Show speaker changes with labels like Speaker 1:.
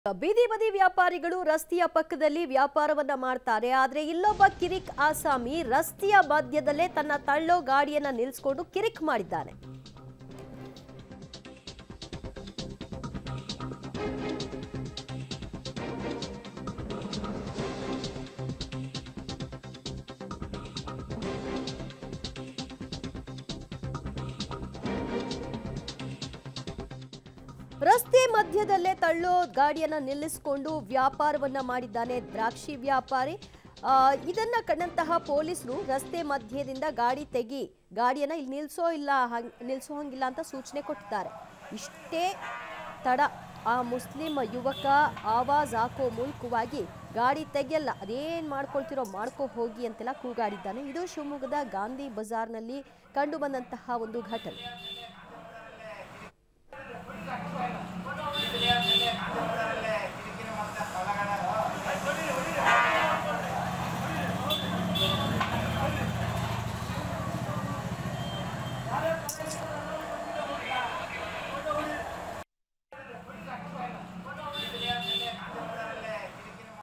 Speaker 1: ಬೀದಿ ಬದಿ ವ್ಯಾಪಾರಿಗಳು ರಸ್ತೆಯ ಪಕ್ಕದಲ್ಲಿ ವ್ಯಾಪಾರವನ್ನ ಮಾಡ್ತಾರೆ ಆದ್ರೆ ಇಲ್ಲೊಬ್ಬ ಕಿರಿಕ್ ಆಸಾಮಿ ರಸ್ತೆಯ ಮಧ್ಯದಲ್ಲೇ ತನ್ನ ತಳ್ಳೋ ಗಾಡಿಯನ್ನ ನಿಲ್ಲಿಸಿಕೊಂಡು ಕಿರಿಕ್ ಮಾಡಿದ್ದಾನೆ ರಸ್ತೆ ಮಧ್ಯದಲ್ಲೇ ತಳ್ಳೋ ಗಾಡಿಯನ್ನ ನಿಲ್ಲಿಸಿಕೊಂಡು ವ್ಯಾಪಾರವನ್ನ ಮಾಡಿದ್ದಾನೆ ದ್ರಾಕ್ಷಿ ವ್ಯಾಪಾರಿ ಆ, ಇದನ್ನ ಕಂಡಂತಹ ಪೊಲೀಸರು ರಸ್ತೆ ಮಧ್ಯದಿಂದ ಗಾಡಿ ತೆಗಿ ಗಾಡಿಯನ್ನ ಇಲ್ಲಿ ನಿಲ್ಸೋ ಇಲ್ಲ ಹಂಗ್ ನಿಲ್ಸೋ ಹಂಗಿಲ್ಲ ಅಂತ ಸೂಚನೆ ಕೊಟ್ಟಿದ್ದಾರೆ ಇಷ್ಟೇ ತಡ ಆ ಮುಸ್ಲಿಂ ಯುವಕ ಆವಾಜ್ ಹಾಕೋ ಮೂಲಕವಾಗಿ ಗಾಡಿ ತೆಗೆಯಲ್ಲ ಅದೇನ್ ಮಾಡ್ಕೊಳ್ತಿರೋ ಮಾಡ್ಕೋ ಹೋಗಿ ಅಂತೆಲ್ಲ ಕೂಗಾಡಿದ್ದಾನೆ ಇದು ಶಿವಮೊಗ್ಗದ ಗಾಂಧಿ ಬಜಾರ್ನಲ್ಲಿ ಕಂಡು ಬಂದಂತಹ ಒಂದು ಘಟನೆ